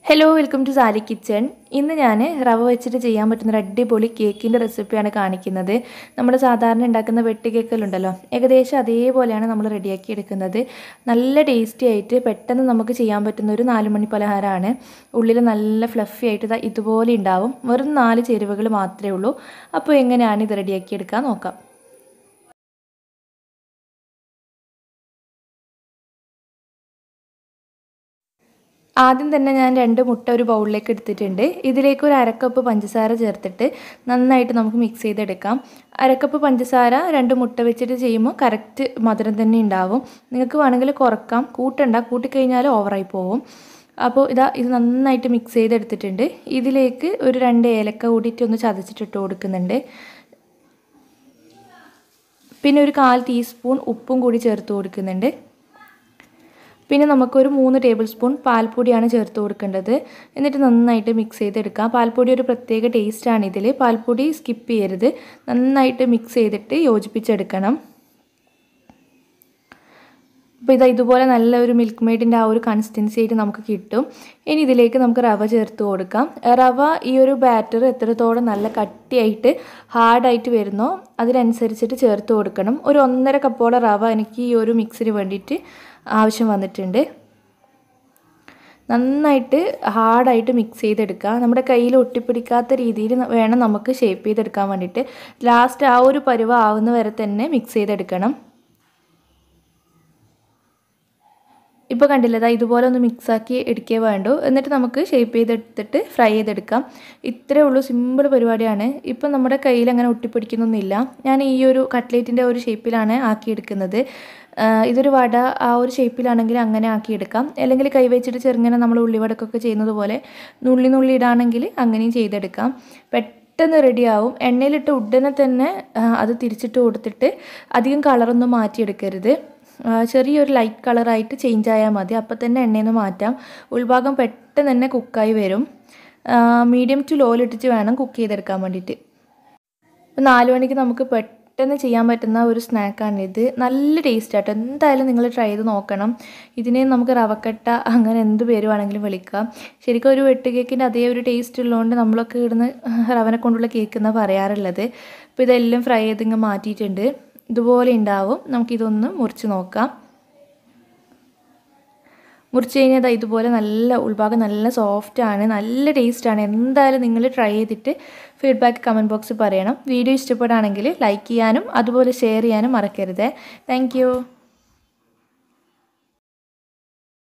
hello welcome to Sally kitchen ഇന്ന് ഞാൻ റവ വെച്ചിട്ട് ചെയ്യാൻ പറ്റുന്ന ഒരു അടിപൊളി കേക്കിൻ്റെ റെസിപ്പിയാണ് കാണിക്കുന്നത് നമ്മൾ സാധാരണ ഉണ്ടാക്കുന്ന വെട്ടി കേക്കലുണ്ടല്ലോ ഏകദേശം അതേപോലെയാണ് നമ്മൾ റെഡിയാക്കി എടുക്കുന്നത് നല്ല ടേസ്റ്റി ആയിട്ട് പെട്ടെന്ന് നമുക്ക് ചെയ്യാൻ പറ്റുന്ന ഒരു നാല് മണി പലഹാരമാണ് ഉള്ളിൽ നല്ല ഫ്ലഫി ആയിട്ട് ഇതാ ഇതുപോലെ ഉണ്ടാവും വെറും നാല് ചേരുവകൾ മാത്രമേ ഉള്ളൂ അപ്പോൾ എങ്ങനെയാണ് ഇത് റെഡിയാക്കി എടുക്കാൻ നോക്കാം ആദ്യം തന്നെ ഞാൻ രണ്ട് മുട്ട ഒരു ബൗളിലേക്ക് എടുത്തിട്ടുണ്ട് ഇതിലേക്ക് ഒരു അരക്കപ്പ് പഞ്ചസാര ചേർത്തിട്ട് നന്നായിട്ട് നമുക്ക് മിക്സ് ചെയ്തെടുക്കാം അരക്കപ്പ് പഞ്ചസാര രണ്ട് മുട്ട വെച്ചിട്ട് ചെയ്യുമ്പോൾ കറക്റ്റ് മധുരം തന്നെ ഉണ്ടാവും നിങ്ങൾക്ക് വേണമെങ്കിൽ കുറക്കാം കൂട്ടണ്ട കൂട്ടിക്കഴിഞ്ഞാൽ ഓവറായി പോവും അപ്പോൾ ഇതാ ഇത് നന്നായിട്ട് മിക്സ് ചെയ്തെടുത്തിട്ടുണ്ട് ഇതിലേക്ക് ഒരു രണ്ട് ഏലക്ക കൂടിയിട്ട് ഒന്ന് ചതച്ചിട്ടിട്ട് കൊടുക്കുന്നുണ്ട് പിന്നെ ഒരു കാൽ ടീസ്പൂൺ ഉപ്പും കൂടി ചേർത്ത് കൊടുക്കുന്നുണ്ട് പിന്നെ നമുക്കൊരു മൂന്ന് ടേബിൾ സ്പൂൺ പാൽപ്പൊടിയാണ് ചേർത്ത് കൊടുക്കേണ്ടത് എന്നിട്ട് നന്നായിട്ട് മിക്സ് ചെയ്തെടുക്കാം പാൽപ്പൊടി ഒരു പ്രത്യേക ടേസ്റ്റാണ് ഇതിൽ പാൽപ്പൊടി സ്കിപ്പ് ചെയ്യരുത് നന്നായിട്ട് മിക്സ് ചെയ്തിട്ട് യോജിപ്പിച്ചെടുക്കണം അപ്പോൾ ഇതാ ഇതുപോലെ നല്ല ഒരു മിൽക്ക് മെയ്ഡിൻ്റെ ആ ഒരു കൺസിസ്റ്റൻസി ആയിട്ട് നമുക്ക് കിട്ടും ഇനി ഇതിലേക്ക് നമുക്ക് റവ ചേർത്ത് കൊടുക്കാം റവ ഈ ഒരു ബാറ്റർ എത്രത്തോളം നല്ല കട്ടിയായിട്ട് ഹാർഡായിട്ട് വരുന്നോ അതിനനുസരിച്ചിട്ട് ചേർത്ത് കൊടുക്കണം ഒരു ഒന്നര കപ്പോളം റവ എനിക്ക് ഈ ഒരു മിക്സിന് വേണ്ടിയിട്ട് ആവശ്യം വന്നിട്ടുണ്ട് നന്നായിട്ട് ഹാർഡായിട്ട് മിക്സ് ചെയ്തെടുക്കുക നമ്മുടെ കയ്യിൽ ഒട്ടിപ്പിടിക്കാത്ത രീതിയിൽ വേണം നമുക്ക് ഷേപ്പ് ചെയ്തെടുക്കാൻ വേണ്ടിയിട്ട് ലാസ്റ്റ് ആ ഒരു പരുവ ആവുന്ന വരെ തന്നെ മിക്സ് ചെയ്തെടുക്കണം ഇപ്പോൾ കണ്ടില്ല അതാ ഇതുപോലെ ഒന്ന് മിക്സാക്കി എടുക്കേ വേണ്ടു എന്നിട്ട് നമുക്ക് ഷേപ്പ് ചെയ്തെടുത്തിട്ട് ഫ്രൈ ചെയ്തെടുക്കാം ഇത്രയേ ഉള്ളൂ സിമ്പിൾ പരിപാടിയാണ് ഇപ്പം നമ്മുടെ കയ്യിൽ അങ്ങനെ ഒട്ടിപ്പിടിക്കുന്നൊന്നുമില്ല ഞാൻ ഈ ഒരു കട്ട്ലേറ്റിൻ്റെ ഒരു ഷേപ്പിലാണ് ആക്കിയെടുക്കുന്നത് ഇതൊരു വട ആ ഒരു ഷേപ്പിലാണെങ്കിൽ അങ്ങനെ ആക്കിയെടുക്കാം അല്ലെങ്കിൽ കൈ വെച്ചിട്ട് ചെറുങ്ങനെ നമ്മൾ ഉള്ളിവടക്കൊക്കെ ചെയ്യുന്നത് പോലെ നുള്ളി നുള്ളി ഇടാണെങ്കിൽ അങ്ങനെയും ചെയ്തെടുക്കാം പെട്ടെന്ന് റെഡിയാവും എണ്ണയിലിട്ട് ഉടനെ തന്നെ അത് തിരിച്ചിട്ട് കൊടുത്തിട്ട് അധികം കളറൊന്നും മാറ്റിയെടുക്കരുത് ചെറിയൊരു ലൈറ്റ് കളറായിട്ട് ചേഞ്ച് ആയാൽ മതി അപ്പോൾ തന്നെ എണ്ണയിൽ നിന്ന് മാറ്റാം ഉൾഭാഗം പെട്ടെന്ന് തന്നെ കുക്കായി വരും മീഡിയം ടു ലോയിലിട്ടിട്ട് വേണം കുക്ക് ചെയ്തെടുക്കാൻ വേണ്ടിയിട്ട് ഇപ്പോൾ നാല് മണിക്ക് നമുക്ക് പെട്ടെന്ന് ചെയ്യാൻ പറ്റുന്ന ഒരു സ്നാക്കാണിത് നല്ല ടേസ്റ്റ് ആട്ടോ എന്തായാലും നിങ്ങൾ ട്രൈ ചെയ്ത് നോക്കണം ഇതിനെ നമുക്ക് റവക്കട്ട അങ്ങനെ എന്ത് പേര് വേണമെങ്കിലും വിളിക്കാം ശരിക്കും ഒരു വെട്ട് കേക്കിൻ്റെ അതേ ഒരു ടേസ്റ്റ് ഉള്ളതുകൊണ്ട് നമ്മളൊക്കെ ഇടുന്ന് റവനെ കൊണ്ടുള്ള കേക്ക് എന്നാണ് പറയാറുള്ളത് അപ്പോൾ ഇതെല്ലാം ഫ്രൈ ചെയ്തിങ്ങ് മാറ്റിയിട്ടുണ്ട് ഇതുപോലെ ഉണ്ടാവും നമുക്കിതൊന്ന് മുറിച്ച് നോക്കാം മുറിച്ച് കഴിഞ്ഞാൽ ഇതുപോലെ നല്ല ഉൾഭാഗം നല്ല സോഫ്റ്റാണ് നല്ല ടേസ്റ്റാണ് എന്തായാലും നിങ്ങൾ ട്രൈ ചെയ്തിട്ട് ഫീഡ്ബാക്ക് കമൻറ്റ് ബോക്സിൽ പറയണം വീഡിയോ ഇഷ്ടപ്പെടുകയാണെങ്കിൽ ലൈക്ക് ചെയ്യാനും അതുപോലെ ഷെയർ ചെയ്യാനും മറക്കരുത് താങ്ക്